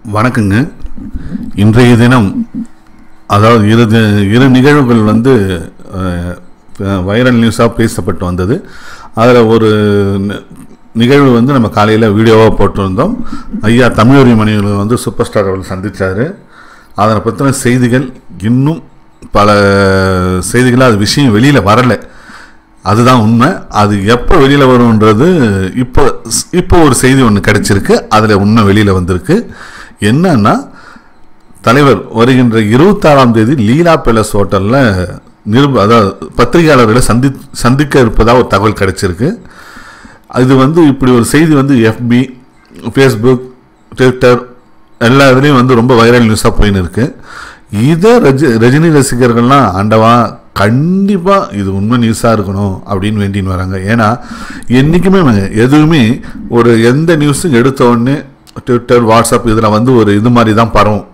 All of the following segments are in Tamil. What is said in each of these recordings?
வணக்கங்க இன்றைய தினம் அதாவது இரு தி- இரு நிகழ்வுகள் வந்து அஹ், வைரல் நியூஸாக பேசப்பட்டு வந்தது அதில் ஒரு நி- நிகழ்வு வந்து நம்ம காலையில் வீடியோவாக போட்டிருந்தோம் ஐயா தமிழறி மணிகள் வந்து சூப்பர் ஸ்டார் அவர்கள் சந்தித்தார் அதனை பற்றின செய்திகள் இன்னும் பல செய்திகளாக அது விஷயம் வெளியில் வரலை அதுதான் உண்மை அது எப்போ வெளியில் வரும்ன்றது இப்போ இப்போ ஒரு செய்தி ஒன்று கிடைச்சிருக்கு அதில் உண்மை வெளியில் வந்திருக்கு என்னன்னா தலைவர் வருகின்ற இருபத்தாறாம் தேதி லீலா பேலஸ் ஹோட்டலில் நிருப அதாவது பத்திரிகையாளர்களை சந்தி சந்திக்க இருப்பதாக ஒரு தகவல் கிடைச்சிருக்கு இது வந்து இப்படி ஒரு செய்தி வந்து எஃபி ஃபேஸ்புக் ட்விட்டர் எல்லா இதுலேயும் வந்து ரொம்ப வைரல் நியூஸாக போயின்னு இருக்கு இதை ரஜி ரஜினி ரசிகர்கள்லாம் ஆண்டவா கண்டிப்பாக இது உண்மை நியூஸாக இருக்கணும் அப்படின்னு வேண்டின்னு வராங்க ஏன்னா என்றைக்குமே அவங்க எதுவுமே ஒரு எந்த நியூஸும் எடுத்த உடனே ட்விட்டர் வாட்ஸ்அப் இதில் வந்து ஒரு இது மாதிரி தான் பரவும்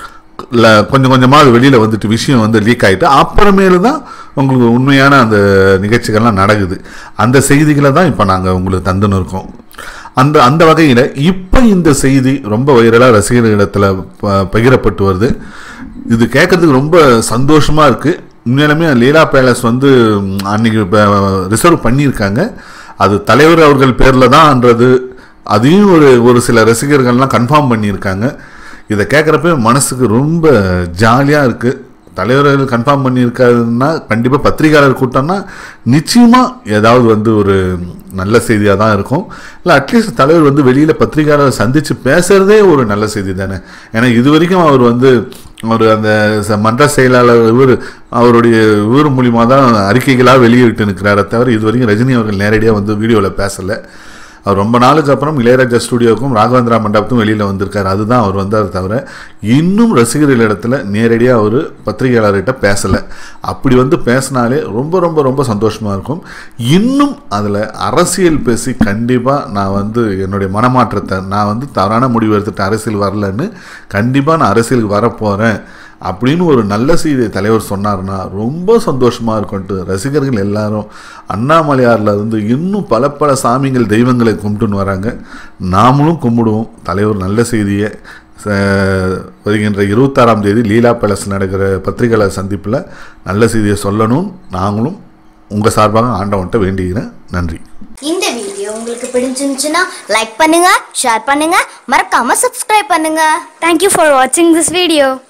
இல்லை கொஞ்சம் கொஞ்சமாக அது வெளியில் வந்துட்டு விஷயம் வந்து லீக் ஆகிட்டு அப்புறமேலு தான் உங்களுக்கு உண்மையான அந்த நிகழ்ச்சிகள்லாம் நடக்குது அந்த செய்திகளை தான் இப்போ நாங்கள் உங்களுக்கு தந்துன்னு இருக்கோம் அந்த அந்த வகையில் இப்போ இந்த செய்தி ரொம்ப வைரலாக ரசிகர்களிடத்தில் ப- பகிரப்பட்டு வருது இது கேட்கறதுக்கு ரொம்ப சந்தோஷமாக இருக்குது உண்மையிலுமே லீலா பேலஸ் வந்து ம், அன்னைக்கு ரிசர்வ் பண்ணியிருக்காங்க அது தலைவர் அவர்கள் பேரில் தான்ன்றது அதையும் ஒரு ஒரு சில ரசிகர்கள்லாம் கன்ஃபார்ம் பண்ணியிருக்காங்க இதை கேட்குறப்ப மனசுக்கு ரொம்ப ஜாலியாக இருக்குது தலைவர்கள் கன்ஃபார்ம் பண்ணியிருக்காருன்னா கண்டிப்பாக பத்திரிகையாளர் கூட்டம்னா நிச்சயமாக ஏதாவது வந்து ஒரு நல்ல செய்தியாக தான் இருக்கும் இல்லை அட்லீஸ்ட் தலைவர் வந்து வெளியில் பத்திரிகையாளர் சந்தித்து பேசுகிறதே ஒரு நல்ல செய்தி தானே ஏன்னா இது வரைக்கும் அவர் வந்து ஒரு அந்த ச- மன்ற செயலாளர் இவர் அவருடைய இவர் மூலியமாக தான் அறிக்கைகளாக வெளியிட்டு நிற்கிறாரே தவிர இது வரைக்கும் ரஜினி அவர்கள் நேரடியாக வந்து வீடியோவில் பேசலை அவர் ரொம்ப நாளுக்கு அப்புறம் இளையராஜா ஸ்டுடியோவுக்கும் ராகவேந்திரா மண்டபத்துக்கும் வெளியில் வந்திருக்காரு அதுதான் அவர் வந்தார் தவிர இன்னும் ரசிகர்கள் இடத்துல நேரடியாக அவர் பத்திரிகையாளர்கிட்ட பேசலை அப்படி வந்து பேசினாலே ரொம்ப ரொம்ப ரொம்ப சந்தோஷமாக இருக்கும் இன்னும் அதில் அரசியல் பேசி கண்டிப்பாக நான் வந்து என்னுடைய மனமாற்றத்தை நான் வந்து தவறான முடிவு எடுத்துட்டு அரசியல் வரலன்னு கண்டிப்பாக நான் அரசியலுக்கு வரப்போகிறேன் அப்படின்னு ஒரு நல்ல செய்தியை தலைவர் சொன்னார்னா ரொம்ப சந்தோஷமாக இருக்கும்ட்டு ரசிகர்கள் எல்லாரும் அண்ணாமலையாரில் இருந்து இன்னும் பல பல சாமிகள் தெய்வங்களை கும்பிட்டுன்னு வராங்க நாமளும் கும்பிடுவோம் தலைவர் நல்ல செய்தியை ச- வருகின்ற இருபத்தாறாம் தேதி லீலா பேலஸ் நடக்கிற பத்திரிகையாளர் சந்திப்பில் நல்ல செய்தியை சொல்லணும் நாங்களும் உங்கள் சார்பாக ஆண்டவன்கிட்ட வேண்டிக்கிறேன் நன்றி இந்த வீடியோ உங்களுக்கு பிடிச்சிருந்துச்சுன்னா லைக் பண்ணுங்க ஷேர் பண்ணுங்க மறக்காம சப்ஸ்கிரைப் பண்ணுங்க Thank you for watching this video.